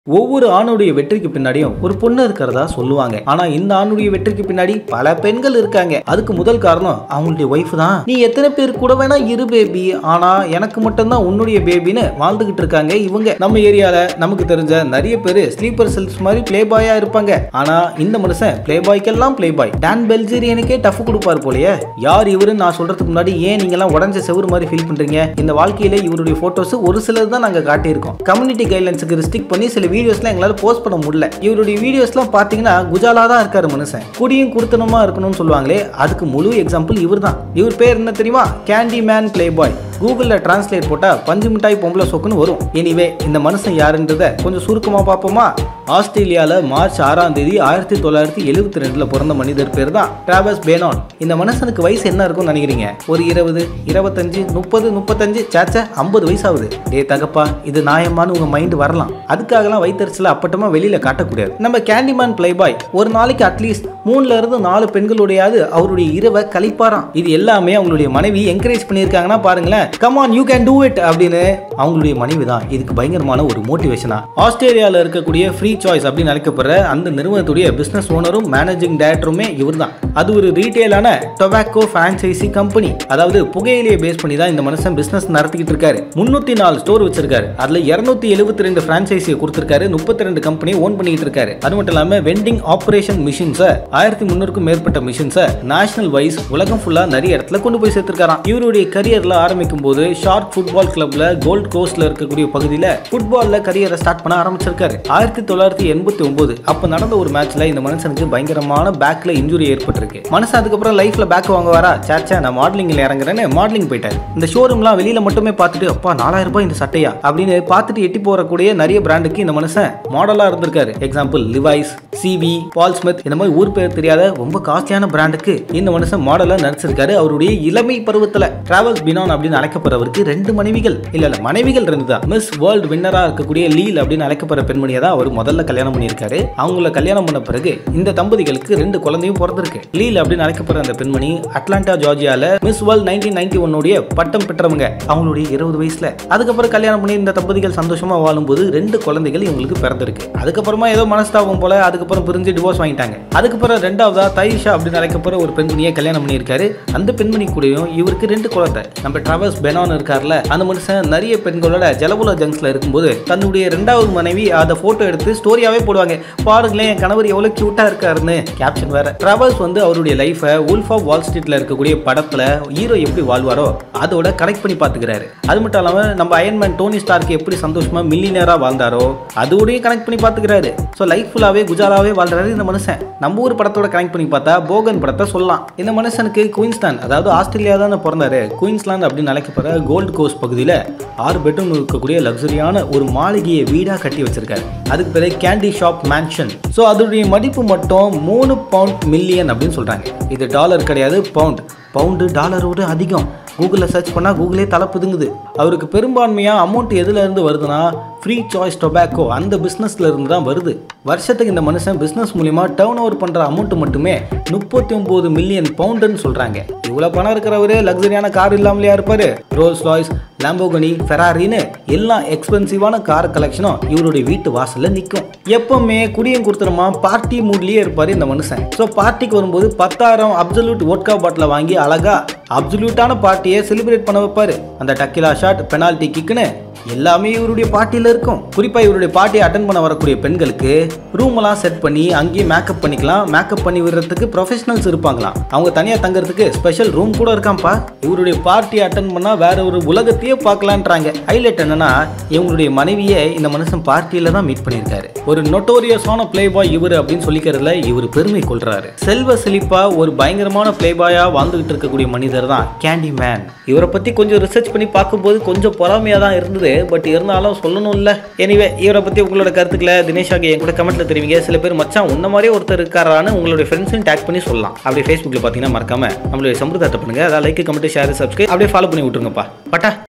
ஒவ்வொரு ஆணுடைய வெற்றிக்கு பின்னாடியும் ஒரு பொண்ணு இருக்கிறதா சொல்லுவாங்க ஆனா இந்த ஆணுடைய வெற்றிக்கு பின்னாடி பல பெண்கள் இருக்காங்க அதுக்கு முதல் காரணம் அவங்களுடைய ஒய்ஃப் தான் நீ எத்தனை பேர் கூட வேணா இரு பேபி ஆனா எனக்கு மட்டும்தான் உன்னுடைய பேபின்னு வாழ்ந்துகிட்டு இருக்காங்க இவங்க நம்ம ஏரியால நமக்கு தெரிஞ்ச நிறைய பேர் ஸ்லீப்பர் செல்ஸ் மாதிரி பிளே பாயா இருப்பாங்க ஆனா இந்த மனுஷன் பிளே பாய்க்கெல்லாம் பிளே பாய் டான் பெல்ஜீரியனுக்கே டஃப் கொடுப்பார் போலயே யார் இவருன்னு நான் சொல்றதுக்கு முன்னாடி ஏன் நீங்க எல்லாம் உடஞ்ச செவுரு மாதிரி ஃபீல் பண்றீங்க இந்த வாழ்க்கையில இவருடைய போட்டோஸ் ஒரு சிலர் தான் நாங்க காட்டியிருக்கோம் கம்யூனிட்டி கைட்லைன்ஸுக்கு ரிஸ்ட்ரிக்ட் பண்ணி சில வீடியோஸ்லாம் எங்களால் போஸ்ட் பண்ண முடியல இவருடைய வீடியோஸ்லாம் பார்த்தீங்கன்னா குஜாலா தான் இருக்காரு மனுஷன் குடியும் குடுத்தனமா இருக்கணும்னு சொல்லுவாங்களே அதுக்கு முழு எக்ஸாம்பிள் இவர் தான் இவர் பேர் என்ன தெரியுமா கேண்டி மேன் பிளே பாய் கூகுளில் டிரான்ஸ்லேட் போட்டால் பஞ்சு மிட்டாய் பொம்பளை சொக்குன்னு வரும் எனிவே இந்த மனுஷன் யாருன்றத கொஞ்சம் சுருக்கமாக பார்ப்போமா ஆஸ்திரேலியாவில் மார்ச் ஆறாம் தேதி ஆயிரத்தி தொள்ளாயிரத்தி எழுபத்தி ரெண்டில் பிறந்த மனிதர் பேர் தான் டிராவஸ் பேனான் இந்த மனுஷனுக்கு வயசு என்ன இருக்கும்னு நினைக்கிறீங்க ஒரு இருபது இருபத்தஞ்சு முப்பது முப்பத்தஞ்சு சேச்சா ஐம்பது வயசு ஆகுது டே தகப்பா இது நியாயமான்னு உங்க மைண்ட் வரலாம் அதுக்காகலாம் வைத்தறிச்சல அப்பட்டமா வெளியில காட்டக்கூடாது நம்ம கேண்டிமேன் பிளே பாய் ஒரு நாளைக்கு அட்லீஸ்ட் மூணுல இருந்து நாலு பெண்களுடையாவது அவருடைய இரவை கழிப்பாராம் இது எல்லாமே அவங்களுடைய மனைவி என்கரேஜ் பண்ணியிருக்காங்கன்னா பாருங்களேன் come on you can do it அப்படின்னு அவங்களுடைய மனைவி தான் இதுக்கு பயங்கரமான ஒரு மோட்டிவேஷனா ஆஸ்திரேலியாவில் இருக்கக்கூடிய ஃப்ரீ சாய்ஸ் அப்படின்னு அழைக்கப்படுற அந்த நிறுவனத்துடைய பிசினஸ் ஓனரும் மேனேஜிங் டைரக்டருமே இவர் தான் அது ஒரு ரீட்டைலான டொபாக்கோ ஃப்ரான்ச்சைசி கம்பெனி அதாவது புகையிலையை பேஸ் பண்ணி தான் இந்த மனுஷன் பிசினஸ் நடத்திக்கிட்டு இருக்காரு முன்னூத்தி நாலு ஸ்டோர் வச்சிருக்காரு அதுல இருநூத்தி எழுபத்தி ரெண்டு பிரான்ச்சைசியை கொடுத்திருக்காரு முப்பத்தி ரெண்டு கம்பெனியை ஓன் பண்ணிட்டு இருக்காரு அது மட்டும் இல்லாம வெண்டிங் ஆபரேஷன் மிஷின்ஸை ஆயிரத்தி முன்னூறுக்கும் மேற்பட்ட மிஷின்ஸை நேஷனல் வைஸ் உலகம் ஃபுல்லா நிறைய இடத்துல கொண்டு போய் சேர்த்திருக்காராம் இவருடைய கரியர்ல ஆரம்பிக்கும் போது ஷார்ட் ஃபுட்பால் கிளப்ல கோல்ட் கோஸ்ட்ல இருக்கக்கூடிய பகுதியில ஃபுட்பால்ல கரியரை ஸ்டார்ட் பண்ண ஆரம்பிச்சிருக்காரு ஆயிரத்தி தொள்ளாயிரத்தி எண்பத்தி ஒன்பது அப்ப நடந்த ஒரு மேட்ச்ல இந்த மனுஷனுக்கு பயங்கரமான பேக்ல இன்ஜுரி ஏற்பட்டிருக்கு மனுஷன் அதுக்கப்புறம் லைஃப்ல பேக் வாங்க வரா சேச்சா நான் மாடலிங்ல இறங்குறேன்னு மாடலிங் போயிட்டாரு இந்த ஷோரூம்லாம் வெளியில மட்டுமே பார்த்துட்டு அப்பா நாலாயிரம் ரூபாய் இந்த சட்டையா அப்படின்னு பார்த்துட்டு எட்டி போறக்கூடிய நிறைய பிராண்டுக்கு இந்த மனுஷன் மாடலா இருந்திருக்காரு example Levi's CV Paul Smith இந்த மாதிரி ஊர் பேர் தெரியாத ரொம்ப காஸ்ட்லியான பிராண்டுக்கு இந்த மனுஷன் மாடலா நடிச்சிருக்காரு அவருடைய இளமை பருவத்துல டிராவல்ஸ் பினான் அப்படின்னு அழைக்கப்படுறவருக்கு ரெண்டு மனைவிகள் இல்ல இல்ல மனைவிகள் ரெண்டு தான் மிஸ் வேர்ல்டு வின்னரா இருக்கக்கூடிய லீல் அப்படின்னு அழைக்கப்படுற பெண்மணியை தான் அவர் முதல்ல கல்யாணம் பண்ணியிருக்காரு அவங்கள கல்யாணம் பண்ண பிறகு இந்த தம்பதிகளுக்கு ரெண்டு குழந்தையும் பிறந்திருக்கு லீல் அப்படின்னு அழைக்கப்படுற அந்த பெண்மணி அட்லாண்டா ஜார்ஜியால மிஸ் வேர்ல்ட் நைன்டீன் நைன்டி ஒன்னுடைய பட்டம் பெற்றவங்க அவங்களுடைய இருபது வயசுல அதுக்கப்புறம் கல்யாணம் பண்ணி இந்த தம்பதிகள் சந்தோஷமா வாழும்போது ரெண்டு குழந்தைகள் இவங்களுக்கு பிறந்திருக்கு அதுக்கப்புறமா ஏதோ மனஸ்தாபம் போல அதுக்கப்புறம் பிரிஞ்சு டிவோர்ஸ் வாங்கிட்டாங்க அதுக்கப்புறம் ரெண்டாவதா தைஷா அப்படின்னு அழைக்கப்படுற ஒரு பெண்மணியை கல்யாணம் பண்ணியிருக்காரு அந்த பெண்மணி கூடயும் இவருக்கு ரெண்டு குழந்தை நம்ம டிராவல்ஸ் பெனான் இருக்கார்ல அந்த மனுஷன் நிறைய பெண்களோட ஜலபுல ஜங்ஸ்ல இருக்கும்போது தன்னுடைய ரெண்டாவது மனைவி அதை போட்டோ எடுத்து ஸ்டோரியாவே போடுவாங்க பாருங்களேன் என் கணவர் எவ்வளவு கியூட்டா இருக்காருன்னு கேப்ஷன் வேற டிராவல்ஸ் வந்து அவருடைய லைஃபை உல்ஃப் ஆஃப் வால் ஸ்ட்ரீட்ல இருக்கக்கூடிய படத்துல ஹீரோ எப்படி வாழ்வாரோ அதோட கனெக்ட் பண்ணி பாத்துக்கிறாரு அது மட்டும் இல்லாம நம்ம அயன்மேன் டோனி ஸ்டார்க்கு எப்படி சந்தோஷமா மில்லியனரா வாழ்ந்தாரோ அதோடய கனெக்ட் பண்ணி பாத்துக்கிறாரு ஸோ லைஃப் ஃபுல்லாவே குஜாலாவே வாழ்றாரு இந்த மனுஷன் நம்ம ஊர் படத்தோட கனெக்ட் பண்ணி பார்த்தா போகன் படத்தை சொல்லலாம் இந்த மனுஷனுக்கு குயின்ஸ்லாந்து அதாவது ஆஸ்திரேலியா தானே பிறந்தாரு குயின்ஸ்லாந்து அப்படின்னு அழைக்கப்படுற கோல்டு கோஸ்ட் பகுதியில் ஆறு பெட்ரூம் இருக்கக்கூடிய லக்ஸரியான ஒரு மாளிகையை வீடாக கட்டி வச்சிருக்காரு அதுக்கு பேரு கேண்டி ஷாப் மேன்ஷன் ஸோ அதோடைய மதிப்பு மட்டும் மூணு பவுண்ட் மில்லியன் அப்படின்னு சொல்றாங்க இது டாலர் கிடையாது பவுண்ட் பவுண்டு டாலரோடு அதிகம் கூகுளில் சர்ச் பண்ணால் கூகுளே தலை புதுங்குது அவருக்கு பெரும்பான்மையாக அமௌண்ட் எதுல இருந்து வருதுன்னா ஃப்ரீ சாய்ஸ் டொபாக்கோ அந்த பிஸ்னஸ்ல இருந்து தான் வருது வருஷத்துக்கு இந்த மனுஷன் பிஸ்னஸ் மூலியமா டேர்ன் ஓவர் பண்ணுற அமௌண்ட் மட்டுமே முப்பத்தி ஒம்பது மில்லியன் பவுண்டுன்னு சொல்கிறாங்க இவ்வளோ பணம் இருக்கிறவரு லக்ஸரியான கார் இல்லாமலையா இருப்பாரு ரோல்ஸ் ராய்ஸ் லாம்போகனி ஃபெராரின்னு எல்லா எக்ஸ்பென்சிவான கார் கலெக்ஷனும் இவருடைய வீட்டு வாசல்ல நிற்கும் எப்பவுமே குடியும் கொடுத்துருமா பார்ட்டி மூட்லயே இருப்பாரு இந்த மனுஷன் ஸோ பார்ட்டிக்கு வரும்போது பத்தாயிரம் அப்சல்யூட் ஒட்கா பாட்டில் வாங்கி அழகா அப்சல்யூட்டான பார்ட்டியை செலிப்ரேட் பண்ண வைப்பாரு அந்த டக்கிலா ஷாட் பெனால்டி கிக்குன்னு எல்லாமே இவருடைய பார்ட்டியில் இருக்கும் குறிப்பாக இவருடைய பார்ட்டியை அட்டன் பண்ண வரக்கூடிய பெண்களுக்கு ரூம் எல்லாம் செட் பண்ணி அங்கேயே மேக்கப் பண்ணிக்கலாம் மேக்கப் பண்ணி விடுறதுக்கு ப்ரொஃபஷனல்ஸ் இருப்பாங்களாம் அவங்க தனியாக தங்குறதுக்கு ஸ்பெஷல் ரூம் கூட இருக்காம்ப்பா இவருடைய பார்ட்டியை அட்டன் பண்ணால் வேற ஒரு உலகத்தையே பார்க்கலான்றாங்க ஹைலைட் என்னன்னா இவங்களுடைய மனைவியை இந்த மனுஷன் பார்ட்டியில தான் மீட் பண்ணியிருக்காரு ஒரு நொட்டோரியஸான பிளே பாய் இவர் அப்படின்னு சொல்லிக்கிறதுல இவர் பெருமை கொள்றாரு செல்வ செழிப்பா ஒரு பயங்கரமான பிளே பாயா வாழ்ந்துகிட்டு இருக்கக்கூடிய மனிதர் தான் கேண்டி மேன் இவரை பத்தி கொஞ்சம் ரிசர்ச் பண்ணி பார்க்கும்போது கொஞ்சம் பொறாமையா தான் இருந்தது பட் இருந்தாலும் சொல்லணும் இல்ல எனிவே இவரை பத்தி உங்களோட கருத்துக்களை தினேஷ் ஆகிய என் கூட கமெண்ட்ல தெரிவிங்க சில பேர் மச்சான் உன்ன மாதிரியே ஒருத்தர் இருக்காரான்னு உங்களுடைய ஃப்ரெண்ட்ஸையும் டேக் பண்ணி சொல்லலாம் அப்படியே ஃபேஸ்புக்கில் பார்த்தீங்கன்னா மறக்காம நம்மளுடைய சம்பிரதாயத்தை பண்ணுங்க அதாவது லைக் கமெண்ட் ஷேர் சப்ஸ்கிரைப் அப்படியே ஃபாலோ பண்ணி விட்டுருங்கப்பா பட்டா